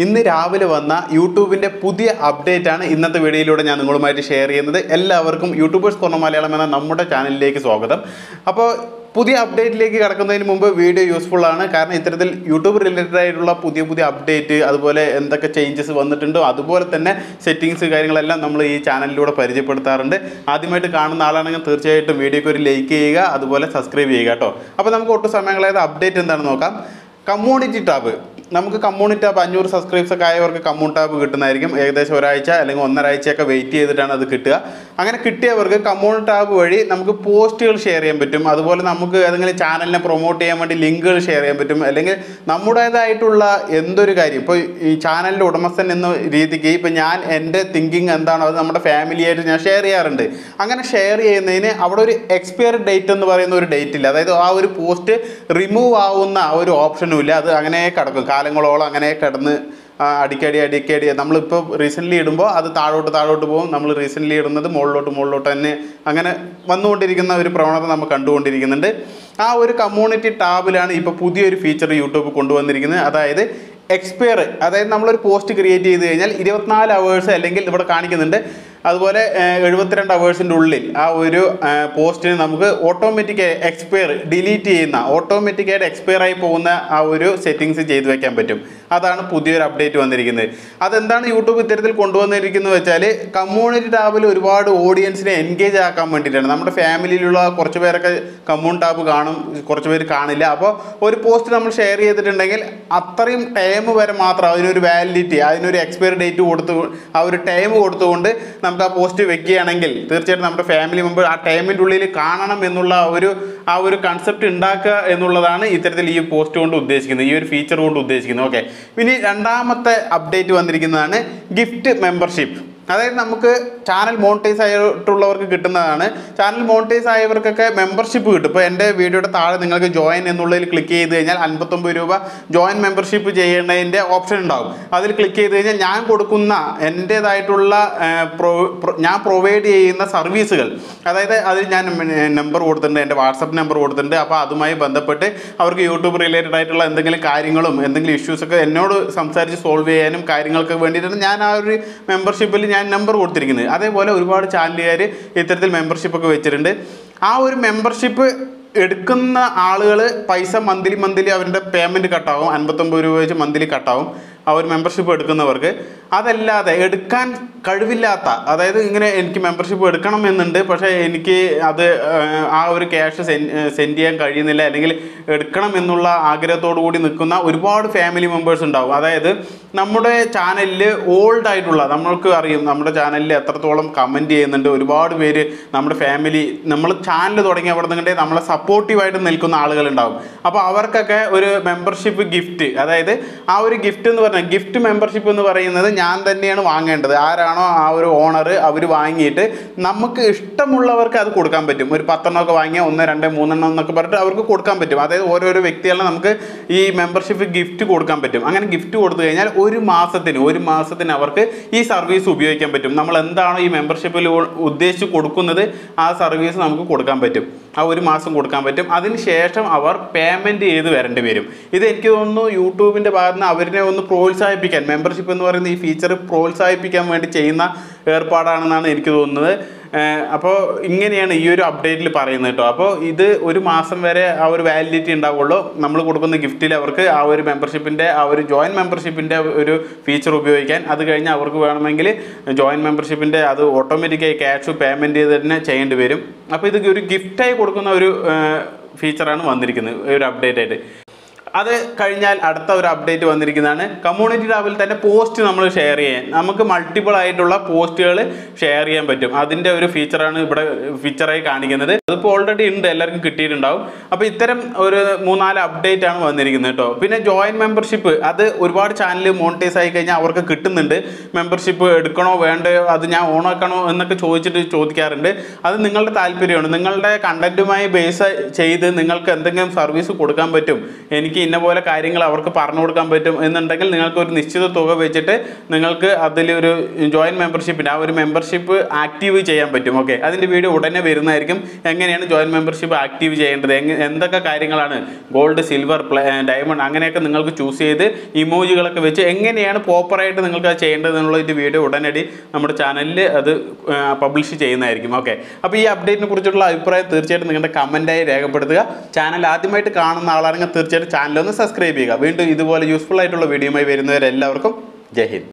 ഇന്ന് രാവിലെ വന്ന യൂട്യൂബിൻ്റെ പുതിയ അപ്ഡേറ്റ് ആണ് ഇന്നത്തെ വീഡിയോയിലൂടെ ഞാൻ നിങ്ങളുമായിട്ട് ഷെയർ ചെയ്യുന്നത് എല്ലാവർക്കും യൂട്യൂബേഴ്സ് കോർണർ മലയാളം എന്ന നമ്മുടെ ചാനലിലേക്ക് സ്വാഗതം അപ്പോൾ പുതിയ അപ്ഡേറ്റിലേക്ക് കടക്കുന്നതിന് മുമ്പ് വീഡിയോ യൂസ്ഫുൾ ആണ് കാരണം ഇത്തരത്തിൽ യൂട്യൂബ് റിലേറ്റഡ് ആയിട്ടുള്ള പുതിയ പുതിയ അപ്ഡേറ്റ് അതുപോലെ എന്തൊക്കെ ചേഞ്ചസ് വന്നിട്ടുണ്ടോ അതുപോലെ തന്നെ സെറ്റിങ്സ് കാര്യങ്ങളെല്ലാം നമ്മൾ ഈ ചാനലിലൂടെ പരിചയപ്പെടുത്താറുണ്ട് ആദ്യമായിട്ട് കാണുന്ന ആളാണെങ്കിൽ തീർച്ചയായിട്ടും വീഡിയോക്ക് ഒരു ലൈക്ക് ചെയ്യുക അതുപോലെ സബ്സ്ക്രൈബ് ചെയ്യുക കേട്ടോ അപ്പോൾ നമുക്ക് ഒട്ടും സമയങ്ങളായത് അപ്ഡേറ്റ് എന്താണെന്ന് നോക്കാം കമ്മ്യൂണിറ്റി ടാബ് നമുക്ക് കമ്മ്യൂണിറ്റി ടാബ് അഞ്ഞൂറ് സബ്സ്ക്രൈബ്സ് ഒക്കെ ആയവർക്ക് കമ്മ്യൂൺ ടാബ് കിട്ടുന്നതായിരിക്കും ഏകദേശം ഒരാഴ്ച അല്ലെങ്കിൽ ഒന്നരാഴ്ചയൊക്കെ വെയിറ്റ് ചെയ്തിട്ടാണ് അത് കിട്ടുക അങ്ങനെ കിട്ടിയവർക്ക് കമ്മ്യൂൺ ടാബ് വഴി നമുക്ക് പോസ്റ്റുകൾ ഷെയർ ചെയ്യാൻ പറ്റും അതുപോലെ നമുക്ക് ഏതെങ്കിലും ചാനലിനെ പ്രൊമോട്ട് ചെയ്യാൻ വേണ്ടി ലിങ്കുകൾ ഷെയർ ചെയ്യാൻ പറ്റും അല്ലെങ്കിൽ നമ്മുടേതായിട്ടുള്ള എന്തൊരു കാര്യം ഇപ്പോൾ ഈ ചാനലിൻ്റെ ഉടമസ്ഥൻ എന്ന രീതിക്ക് ഇപ്പോൾ ഞാൻ എൻ്റെ തിങ്കിങ് എന്താണോ അത് നമ്മുടെ ഫാമിലിയായിട്ട് ഞാൻ ഷെയർ ചെയ്യാറുണ്ട് അങ്ങനെ ഷെയർ ചെയ്യുന്നതിന് അവിടെ ഒരു എക്സ്പയർ ഡേറ്റ് എന്ന് പറയുന്ന ഒരു ഡേറ്റ് ഇല്ല അതായത് ആ ഒരു പോസ്റ്റ് റിമൂവ് ആവുന്ന ആ ഒരു ഓപ്ഷനും ഇല്ല അത് അങ്ങനെ കിടക്കും കാലങ്ങളോളം അങ്ങനെ കിടന്ന് ആ, അടിക്കടി അടിക്കടി നമ്മളിപ്പോൾ റീസെൻ്റ്ലി ഇടുമ്പോൾ അത് താഴോട്ട് താഴോട്ട് പോകും നമ്മൾ റീസെൻ്റ്ലി ഇടുന്നത് മുകളിലോട്ട് മുകളിലോട്ട് തന്നെ അങ്ങനെ വന്നുകൊണ്ടിരിക്കുന്ന ഒരു പ്രവണത നമ്മൾ കണ്ടുകൊണ്ടിരിക്കുന്നുണ്ട് ആ ഒരു കമ്മ്യൂണിറ്റി ടാബിലാണ് ഇപ്പോൾ പുതിയൊരു ഫീച്ചർ യൂട്യൂബ് കൊണ്ടുവന്നിരിക്കുന്നത് അതായത് എക്സ്പയർ അതായത് നമ്മളൊരു പോസ്റ്റ് ക്രിയേറ്റ് ചെയ്ത് കഴിഞ്ഞാൽ ഇരുപത്തിനാല് അവേഴ്സ് അല്ലെങ്കിൽ ഇവിടെ കാണിക്കുന്നുണ്ട് അതുപോലെ ഏഹ്, എഴുപത്തിരണ്ട് അവേഴ്സിൻ്റെ ഉള്ളിൽ ആ ഒരു പോസ്റ്റിന് നമുക്ക് ഓട്ടോമാറ്റിക് എക്സ്പയർ ഡിലീറ്റ് ചെയ്യുന്ന ഓട്ടോമാറ്റിക്കായിട്ട് എക്സ്പയർ ആയി പോകുന്ന ആ ഒരു സെറ്റിങ്സ് ചെയ്തു വെക്കാൻ പറ്റും അതാണ് പുതിയൊരു അപ്ഡേറ്റ് വന്നിരിക്കുന്നത് അതെന്താണ് യൂട്യൂബ് ഇത്തരത്തിൽ കൊണ്ടുവന്നിരിക്കുന്നത് വെച്ചാൽ കമ്മ്യൂണിറ്റി ടാബിൽ ഒരുപാട് ഓഡിയൻസിനെ എൻഗേജ് ആക്കാൻ വേണ്ടിയിട്ടാണ് നമ്മുടെ ഫാമിലിയിലുള്ള കുറച്ച് പേരൊക്കെ കമ്മ്യൂൺ ടാബ് കാണും കുറച്ച് പേര് കാണില്ല അപ്പോൾ ഒരു പോസ്റ്റ് നമ്മൾ ഷെയർ ചെയ്തിട്ടുണ്ടെങ്കിൽ അത്രയും ടൈം വരെ മാത്രം അതിനൊരു വാലിഡിറ്റി അതിനൊരു എക്സ്പയറി ഡേറ്റ് കൊടുത്തു ആ ഒരു ടൈം കൊടുത്തുകൊണ്ട് നമുക്ക് ആ പോസ്റ്റ് വെക്കുകയാണെങ്കിൽ തീർച്ചയായിട്ടും നമ്മുടെ ഫാമിലി മെമ്പർ ആ ടൈമിൻ്റെ ഉള്ളിൽ കാണണം എന്നുള്ള ആ ഒരു ആ ഒരു കൺസെപ്റ്റ് ഉണ്ടാക്കുക എന്നുള്ളതാണ് ഇത്തരത്തിൽ ഈ പോസ്റ്റ് കൊണ്ട് ഉദ്ദേശിക്കുന്നത് ഈ ഒരു ഫീച്ചർ കൊണ്ട് ഉദ്ദേശിക്കുന്നത് ഓക്കെ ഇനി രണ്ടാമത്തെ അപ്ഡേറ്റ് വന്നിരിക്കുന്നതാണ് ഗിഫ്റ്റ് മെമ്പർഷിപ്പ് അതായത് നമുക്ക് ചാനൽ മോണിറ്റൈസ് ആയിട്ടുള്ളവർക്ക് കിട്ടുന്നതാണ് ചാനൽ മോണിറ്റൈസ് ആയവർക്കൊക്കെ മെമ്പർഷിപ്പ് കിട്ടും ഇപ്പോൾ എൻ്റെ വീഡിയോയുടെ താഴെ നിങ്ങൾക്ക് ജോയിൻ എന്നുള്ളതിൽ ക്ലിക്ക് ചെയ്ത് കഴിഞ്ഞാൽ അൻപത്തൊമ്പത് രൂപ ജോയിൻ മെമ്പർഷിപ്പ് ചെയ്യേണ്ടതിൻ്റെ ഓപ്ഷൻ ഉണ്ടാവും അതിൽ ക്ലിക്ക് ചെയ്ത് കഴിഞ്ഞാൽ ഞാൻ കൊടുക്കുന്ന എൻ്റേതായിട്ടുള്ള ഏർ, പ്രൊ- പ്രൊ- ഞാൻ പ്രൊവൈഡ് ചെയ്യുന്ന സർവീസുകൾ അതായത് അതിൽ ഞാൻ നമ്പർ കൊടുത്തിട്ടുണ്ട് എൻ്റെ വാട്സപ്പ് നമ്പർ കൊടുത്തിട്ടുണ്ട് അപ്പോൾ അതുമായി ബന്ധപ്പെട്ട് അവർക്ക് യൂട്യൂബ് റിലേറ്റഡ് ആയിട്ടുള്ള എന്തെങ്കിലും കാര്യങ്ങളും എന്തെങ്കിലും ഇഷ്യൂസൊക്കെ എന്നോട് സംസാരിച്ച് സോൾവ് ചെയ്യാനും കാര്യങ്ങൾക്ക് വേണ്ടിയിട്ടാണ് ഞാൻ ആ ഒരു മെമ്പർഷിപ്പിൽ ഞാൻ നമ്പർ കൊടുത്തിരിക്കുന്നത് അതേപോലെ ഒരുപാട് ചാനലുകാർ ഇത്തരത്തിൽ മെമ്പർഷിപ്പ് ഒക്കെ വെച്ചിട്ടുണ്ട് ആ ഒരു മെമ്പർഷിപ്പ് എടുക്കുന്ന ആളുകൾ പൈസ മന്ത്ലി മന്ത്ലി അവരുടെ പേയ്മെൻറ്റ് കട്ടാവും അൻപത്തൊമ്പത് രൂപ വെച്ച് മന്ത്ലി കട്ടാവും ആ ഒരു മെമ്പർഷിപ്പ് എടുക്കുന്നവർക്ക് അതല്ലാതെ എടുക്കാൻ കഴിവില്ലാത്ത അതായത് ഇങ്ങനെ എനിക്ക് മെമ്പർഷിപ്പ് എടുക്കണം എന്നുണ്ട് പക്ഷേ എനിക്ക് അത് ഏഹ്, ആ ഒരു ക്യാഷ് സെൻഡ് ചെയ്യാൻ കഴിയുന്നില്ല അല്ലെങ്കിൽ എടുക്കണം എന്നുള്ള ആഗ്രഹത്തോടു കൂടി നിൽക്കുന്ന ഒരുപാട് ഫാമിലി മെമ്പേഴ്സ് ഉണ്ടാവും അതായത് നമ്മുടെ ചാനലിൽ ഓൾഡ് ആയിട്ടുള്ള നമ്മൾക്ക് അറിയും നമ്മുടെ ചാനലിൽ എത്രത്തോളം കമൻറ്റ് ചെയ്യുന്നുണ്ട് ഒരുപാട് പേര് നമ്മുടെ ഫാമിലി നമ്മൾ ചാനൽ തുടങ്ങി അവിടെ നിന്നുണ്ടെങ്കിൽ നമ്മളെ സപ്പോർട്ടീവായിട്ട് നിൽക്കുന്ന ആളുകളുണ്ടാവും അപ്പോൾ അവർക്കൊക്കെ ഒരു മെമ്പർഷിപ്പ് ഗിഫ്റ്റ് അതായത് ആ ഒരു ഗിഫ്റ്റ് എന്ന് പറഞ്ഞാൽ ഗിഫ്റ്റ് മെമ്പർഷിപ്പ് എന്ന് പറയുന്നത് ഞാൻ തന്നെയാണ് വാങ്ങേണ്ടത് ആരാണോ ആ ഒരു ഓണർ അവർ വാങ്ങിയിട്ട് നമുക്ക് ഇഷ്ടമുള്ളവർക്ക് അത് കൊടുക്കാൻ പറ്റും ഒരു പത്തെണ്ണമൊക്കെ വാങ്ങിയാൽ ഒന്ന് രണ്ട് മൂന്നെണ്ണം എന്നൊക്കെ പറഞ്ഞിട്ട് അവർക്ക് കൊടുക്കാൻ പറ്റും അതായത് ഓരോരോ വ്യക്തികളെ നമുക്ക് ഈ മെമ്പർഷിപ്പ് ഗിഫ്റ്റ് കൊടുക്കാൻ പറ്റും അങ്ങനെ ഗിഫ്റ്റ് കൊടുത്തു കഴിഞ്ഞാൽ ഒരു മാസത്തിന് ഒരു മാസത്തിന് അവർക്ക് ഈ സർവീസ് ഉപയോഗിക്കാൻ പറ്റും നമ്മൾ എന്താണോ ഈ മെമ്പർഷിപ്പിൽ ഉദ്ദേശിച്ച് കൊടുക്കുന്നത് ആ സർവീസ് നമുക്ക് കൊടുക്കാൻ പറ്റും ആ ഒരു മാസം കൊടുക്കാൻ പറ്റും അതിന് ശേഷം അവർ പേയ്മെൻറ്റ് ചെയ്ത് വരേണ്ടി വരും ഇത് എനിക്ക് തോന്നുന്നു യൂട്യൂബിൻ്റെ ഭാഗത്ത് നിന്ന് അവരിനെ ഒന്ന് പ്രോത്സാഹിപ്പിക്കാൻ മെമ്പർഷിപ്പ് എന്ന് പറയുന്ന ഈ ഫീച്ചർ പ്രോത്സാഹിപ്പിക്കാൻ വേണ്ടി ചെയ്യുന്ന ഏർപ്പാടാണെന്നാണ് എനിക്ക് തോന്നുന്നത് അപ്പോൾ ഇങ്ങനെയാണ് ഈ ഒരു അപ്ഡേറ്റിൽ പറയുന്നത് കേട്ടോ അപ്പോൾ ഇത് ഒരു മാസം വരെ ആ ഒരു വാലിഡിറ്റി ഉണ്ടാവുള്ളൂ നമ്മൾ കൊടുക്കുന്ന ഗിഫ്റ്റിൽ അവർക്ക് ആ ഒരു മെമ്പർഷിപ്പിൻ്റെ ആ ഒരു ജോയിൻ മെമ്പർഷിപ്പിൻ്റെ ഒരു ഫീച്ചർ ഉപയോഗിക്കാൻ അത് കഴിഞ്ഞ് അവർക്ക് വേണമെങ്കിൽ ജോയിൻ മെമ്പർഷിപ്പിൻ്റെ അത് ഓട്ടോമാറ്റിക്കായി ക്യാഷ് പേയ്മെൻറ്റ് ചെയ്ത് തന്നെ ചെയ്യേണ്ടി വരും അപ്പോൾ ഇത് ഒരു ഗിഫ്റ്റായി കൊടുക്കുന്ന ഒരു ഫീച്ചറാണ് വന്നിരിക്കുന്നത് ഒരു അപ്ഡേറ്റ് ആയിട്ട് അത് കഴിഞ്ഞാൽ അടുത്ത ഒരു അപ്ഡേറ്റ് വന്നിരിക്കുന്നതാണ് കമ്മ്യൂണിറ്റി ടാബിൽ തന്നെ പോസ്റ്റ് നമ്മൾ ഷെയർ ചെയ്യാൻ നമുക്ക് മൾട്ടിപ്പിൾ ആയിട്ടുള്ള പോസ്റ്റുകൾ ഷെയർ ചെയ്യാൻ പറ്റും അതിൻ്റെ ഒരു ഫീച്ചറാണ് ഇവിടെ ഫീച്ചറായി കാണിക്കുന്നത് അതിപ്പോൾ ഓൾറെഡി ഉണ്ട് എല്ലാവർക്കും കിട്ടിയിട്ടുണ്ടാവും അപ്പോൾ ഇത്തരം ഒരു മൂന്നാല് അപ്ഡേറ്റ് ആണ് വന്നിരിക്കുന്നത് കേട്ടോ പിന്നെ ജോയിൻ മെമ്പർഷിപ്പ് അത് ഒരുപാട് ചാനൽ മോണിറ്റൈസ് ആയി കഴിഞ്ഞാൽ അവർക്ക് കിട്ടുന്നുണ്ട് മെമ്പർഷിപ്പ് എടുക്കണോ വേണ്ടയോ അത് ഞാൻ ഓണാക്കണോ എന്നൊക്കെ ചോദിച്ചിട്ട് ചോദിക്കാറുണ്ട് അത് നിങ്ങളുടെ താല്പര്യമാണ് നിങ്ങളുടെ കണ്ടന്റുമായി ബേസ് ചെയ്ത് നിങ്ങൾക്ക് എന്തെങ്കിലും സർവീസ് കൊടുക്കാൻ പറ്റും എനിക്ക് ഇന്ന പോലെ കാര്യങ്ങൾ അവർക്ക് പറഞ്ഞു കൊടുക്കാൻ പറ്റും എന്നുണ്ടെങ്കിൽ നിങ്ങൾക്ക് ഒരു നിശ്ചിത തുക വെച്ചിട്ട് നിങ്ങൾക്ക് അതിലൊരു ജോയിൻ മെമ്പർഷിപ്പിൻ്റെ ആ ഒരു മെമ്പർഷിപ്പ് ആക്റ്റീവ് ചെയ്യാൻ പറ്റും ഓക്കെ അതിൻ്റെ വീഡിയോ ഉടനെ വരുന്നതായിരിക്കും എങ്ങനെയാണ് ജോയിൻ മെമ്പർഷിപ്പ് ആക്റ്റീവ് ചെയ്യേണ്ടത് എങ്ങ എന്തൊക്കെ കാര്യങ്ങളാണ് ഗോൾഡ് സിൽവർ ഡയമണ്ട് അങ്ങനെയൊക്കെ നിങ്ങൾക്ക് ചൂസ് ചെയ്ത് ഇമോജികളൊക്കെ വെച്ച് എങ്ങനെയാണ് പ്രോപ്പറായിട്ട് നിങ്ങൾക്ക് അത് ചെയ്യേണ്ടത് എന്നുള്ളതിൻ്റെ വീഡിയോ ഉടനടി നമ്മുടെ ചാനലിൽ അത് പബ്ലിഷ് ചെയ്യുന്നതായിരിക്കും ഓക്കെ അപ്പോൾ ഈ അപ്ഡേറ്റിനെ കുറിച്ചുള്ള അഭിപ്രായം തീർച്ചയായിട്ടും നിങ്ങളുടെ കമൻറ്റായി രേഖപ്പെടുത്തുക ചാനൽ ആദ്യമായിട്ട് കാണുന്ന ആളാണെങ്കിൽ തീർച്ചയായിട്ടും ചാനൽ ഒന്ന് സബ്സ്ക്രൈബ് ചെയ്യുക വീണ്ടും ഇതുപോലെ യൂസ്ഫുൾ ആയിട്ടുള്ള വീഡിയോയുമായി വരുന്നവരെല്ലാവർക്കും ജയ് ഹിന്ദ്